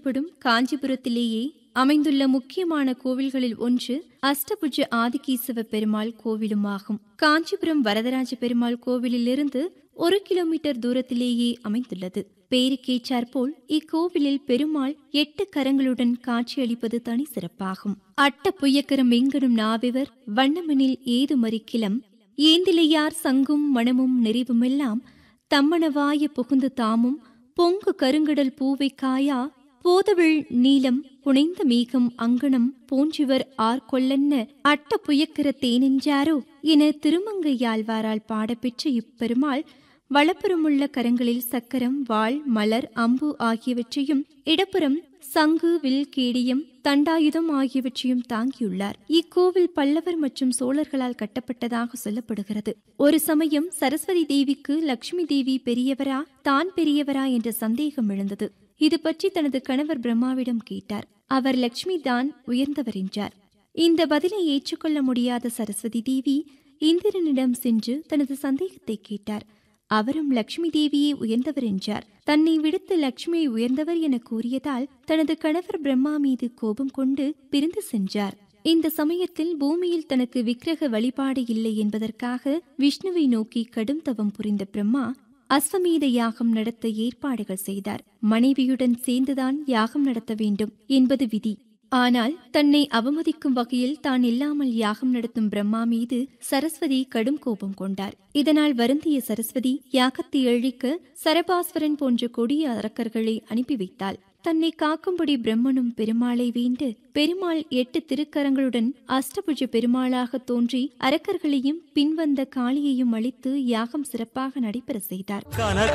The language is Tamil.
போற்றப்படும் காஞ்சிபுரத்திலேயே அமைந்துள்ள முக்கியமான கோவில்களில் ஒன்று அஷ்டபுஜ ஆதிகேசவ பெருமாள் கோவிலுமாகும் காஞ்சிபுரம் வரதராஜ பெருமாள் கோவிலிலிருந்து ஒரு கிலோமீட்டர் தூரத்திலேயே அமைந்துள்ளது பேருக்கேற்றாற்போல் இக்கோவிலில் பெருமாள் எட்டு கரங்களுடன் காட்சியளிப்பது தனி சிறப்பாகும் அட்ட புயக்கரம் எங்கனும் நாவிவர் வண்ணமனில் ஏதுமறி கிளம் ஏந்திலையார் சங்கும் மணமும் நெறிவுமெல்லாம் தம்மணவாய புகுந்து தாமும் பொங்கு கருங்கடல் பூவை காயா போதவிழ் நீலம் புனைந்த மேகம் அங்கணம் போன்றிவர் ஆர்கொள்ளன்ன அட்ட புயக்கர தேனெஞ்சாரோ என திருமங்கையாழ்வாரால் பாடப்பெற்ற இப்பெருமாள் வலப்புறமுள்ள கரங்களில் சக்கரம் வாள் மலர் அம்பு ஆகியவற்றையும் இடப்புறம் சங்கு வில் கேடியம் தண்டாயுதம் ஆகியவற்றையும் தாங்கியுள்ளார் இக்கோவில் பல்லவர் மற்றும் சோழர்களால் கட்டப்பட்டதாக சொல்லப்படுகிறது ஒரு சமயம் சரஸ்வதி தேவிக்கு லட்சுமி தேவி பெரியவரா தான் பெரியவரா என்ற சந்தேகம் எழுந்தது இது பற்றி தனது கணவர் பிரம்மாவிடம் கேட்டார் அவர் லட்சுமி தான் உயர்ந்தவர் என்றார் இந்த பதிலை ஏற்றுக்கொள்ள முடியாத சரஸ்வதி தேவி இந்திரனிடம் சென்று தனது சந்தேகத்தை கேட்டார் அவரும் லட்சுமி தேவியே உயர்ந்தவர் என்றார் தன்னை விடுத்து லட்சுமியை உயர்ந்தவர் என கூறியதால் தனது கணவர் பிரம்மா மீது கோபம் கொண்டு பிரிந்து சென்றார் இந்த சமயத்தில் பூமியில் தனக்கு விக்கிரக வழிபாடு இல்லை என்பதற்காக விஷ்ணுவை நோக்கி கடும் தவம் புரிந்த பிரம்மா அஸ்வமேத யாகம் நடத்த ஏற்பாடுகள் செய்தார் மனைவியுடன் சேர்ந்துதான் யாகம் நடத்த வேண்டும் என்பது விதி ஆனால் தன்னை அவமதிக்கும் வகையில் தான் இல்லாமல் யாகம் நடத்தும் பிரம்மா மீது சரஸ்வதி கடும் கோபம் கொண்டார் இதனால் வருந்திய சரஸ்வதி யாகத்தை அழிக்க சரபாஸ்வரன் போன்ற கொடிய அரக்கர்களை அனுப்பி வைத்தாள் தன்னை காக்கும்படி பிரம்மனும் பெருமாளை வேண்டு பெருமாள் எட்டு திருக்கரங்களுடன் அஷ்டபுஜ பெருமாளாக தோன்றி அரக்கர்களையும் பின்வந்த காளியையும் அழித்து யாகம் சிறப்பாக நடைபெற செய்தார் கனக